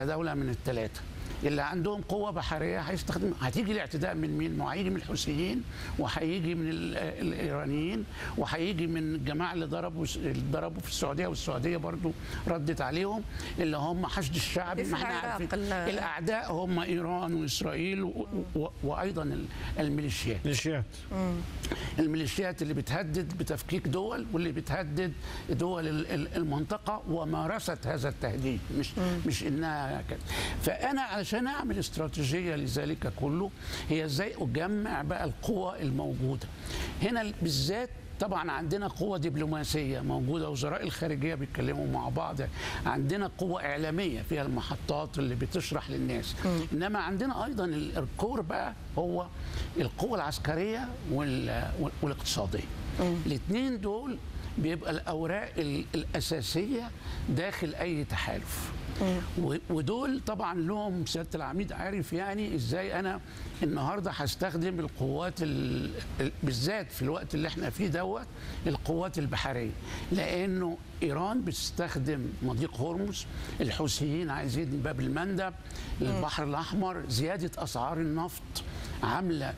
دوله من الثلاثه اللي عندهم قوه بحريه هيستخدم هتيجي الاعتداء من مين؟ ما هو هيجي من الحوثيين وهيجي من ال- الايرانيين وهيجي من الجماعه اللي ضربوا اللي ضربوا في السعوديه والسعوديه برضو ردت عليهم اللي هم حشد الشعب في ما احنا العراق عارفين ال- الاعداء هم ايران واسرائيل و... و... وايضا ال- الميليشيات ميليشيات الميليشيات اللي بتهدد بتفكيك دول واللي بتهدد دول ال- ال- المنطقه ومارست هذا التهديد مش مش انها كده فانا علشان اعمل استراتيجيه لذلك كله هي ازاي اجمع بقى القوى الموجوده هنا بالذات طبعا عندنا قوة دبلوماسية موجودة وزراء الخارجية بيتكلموا مع بعض عندنا قوة إعلامية فيها المحطات اللي بتشرح للناس إنما عندنا أيضا ال- الكور بقى هو القوة العسكرية وال- وال- والاقتصادية الاثنين دول بيبقى الأوراق ال- الأساسية داخل أي تحالف و- ودول طبعا لهم سياده العميد عارف يعني ازاي انا النهارده هستخدم القوات ال- ال- بالذات في الوقت اللي احنا فيه دوت القوات البحريه لانه ايران بتستخدم مضيق هرمز الحوثيين عايزين باب المندب البحر الاحمر زياده اسعار النفط عامله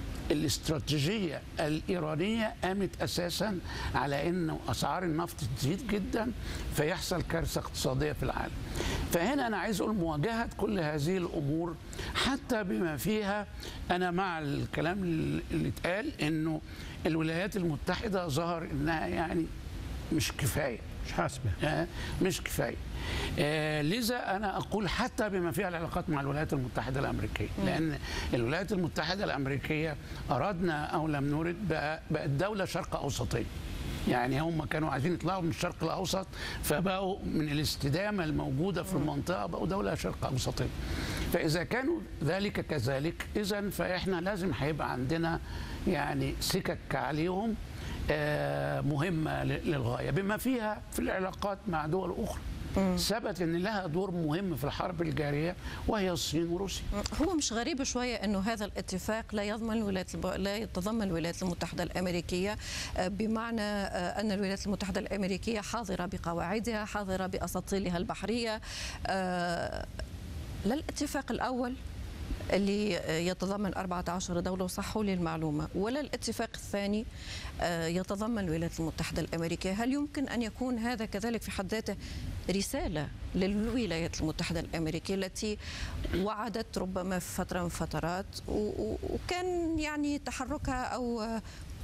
الاستراتيجية الإيرانية قامت أساسا على أن أسعار النفط تزيد جدا فيحصل كارثة اقتصادية في العالم فهنا أنا عايز أقول مواجهة كل هذه الأمور حتى بما فيها أنا مع الكلام اللي اتقال أنه الولايات المتحدة ظهر أنها يعني مش كفاية مش حاسمه آه، مش كفايه آه، لذا انا اقول حتى بما فيها العلاقات مع الولايات المتحده الامريكيه لان الولايات المتحده الامريكيه اردنا او لم نرد بقى- بقت دوله شرق اوسطيه يعني هم كانوا عايزين يطلعوا من الشرق الاوسط فبقوا من الاستدامه الموجوده في المنطقه بقوا دوله شرق اوسطيه فاذا كانوا ذلك كذلك اذا فاحنا لازم هيبقى عندنا يعني سكك عليهم آه، مهمه ل- للغايه بما فيها في العلاقات مع دول اخرى ثبت ان لها دور مهم في الحرب الجاريه وهي الصين وروسيا هو مش غريب شوية أنه هذا الاتفاق لا يضمن الولايات الب... لا يتضمن الولايات المتحدة الأمريكية آه، بمعنى آه، أن الولايات المتحدة الأمريكية حاضرة بقواعدها حاضرة بأساطيلها البحرية آه، لا الاتفاق الأول اللي يتضمن 14 دولة وصحوا لي المعلومة ولا الاتفاق الثاني آه، يتضمن الولايات المتحدة الأمريكية هل يمكن أن يكون هذا كذلك في حد ذاته رسالة للولايات المتحدة الأمريكية التي وعدت ربما في فترة من فترات و- و- وكان يعني تحركها أو آه،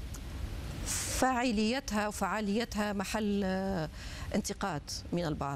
فاعليتها وفعاليتها محل آه، انتقاد من البعض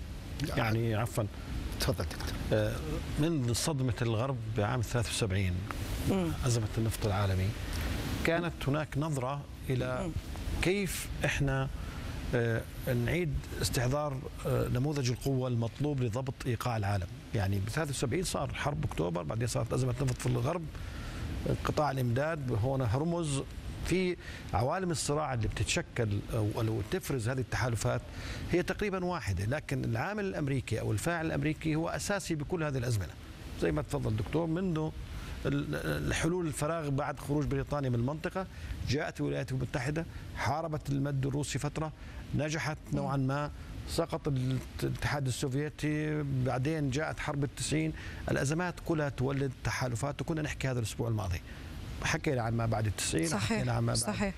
يعني عفوا تفضل دكتور آه، من صدمة الغرب بعام 73 أزمة النفط العالمي كانت هناك نظرة إلى كيف إحنا آه، نعيد استحضار آه، نموذج القوة المطلوب لضبط إيقاع العالم يعني ب 73 صار حرب أكتوبر بعدين صارت أزمة نفط في الغرب قطاع الإمداد هنا هرمز في عوالم الصراع اللي بتتشكل او أو تفرز هذه التحالفات هي تقريبا واحده لكن العامل الامريكي او الفاعل الامريكي هو اساسي بكل هذه الازمنه زي ما تفضل دكتور منذ ال- الحلول الفراغ بعد خروج بريطانيا من المنطقه جاءت الولايات المتحده حاربت المد الروسي فتره نجحت نوعا ما سقط الاتحاد السوفيتي بعدين جاءت حرب التسعين الأزمات كلها تولد تحالفات وكنا نحكي هذا الأسبوع الماضي حكينا عن ما بعد التسعين حكينا عن ما صحيح بعد صحيح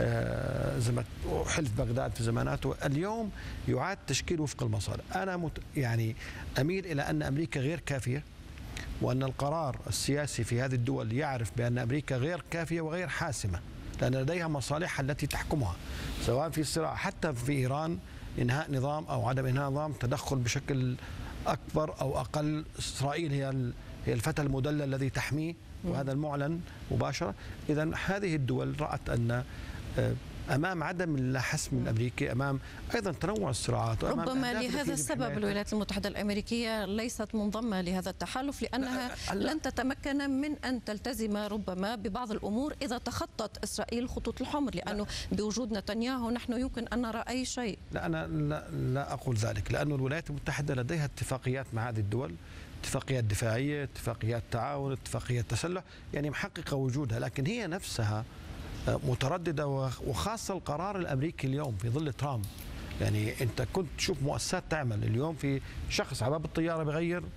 آه، زمت حلف بغداد في زماناته اليوم يعاد تشكيل وفق المصالح أنا مت يعني أميل إلى أن أمريكا غير كافية وأن القرار السياسي في هذه الدول يعرف بأن أمريكا غير كافية وغير حاسمة لأن لديها مصالحها التي تحكمها سواء في الصراع حتى في إيران إنهاء نظام أو عدم إنهاء نظام تدخل بشكل أكبر أو أقل إسرائيل هي ال- هي الفتى المدلل الذي تحميه وهذا المعلن مباشرة إذا هذه الدول رأت أن آه، امام عدم الحسم الامريكي امام ايضا تنوع الصراعات وأمام ربما الأهداف التي لهذا يجب السبب حمايتها. الولايات المتحدة الأمريكية ليست منضمة لهذا التحالف لأنها هلا- لن تتمكن من أن تلتزم ربما ببعض الأمور إذا تخطت إسرائيل خطوط الحمر لأنه بوجود نتنياهو نحن يمكن أن نرى أي شيء لا انا لا, لا اقول ذلك لأن الولايات المتحده لديها اتفاقيات مع هذه الدول اتفاقيات دفاعيه اتفاقيات تعاون اتفاقيات تسلح يعني محققه وجودها لكن هي نفسها آه، متردده وخ- وخاصه القرار الامريكي اليوم في ظل ترامب يعني انت كنت تشوف مؤسسات تعمل اليوم في شخص على باب الطياره بغير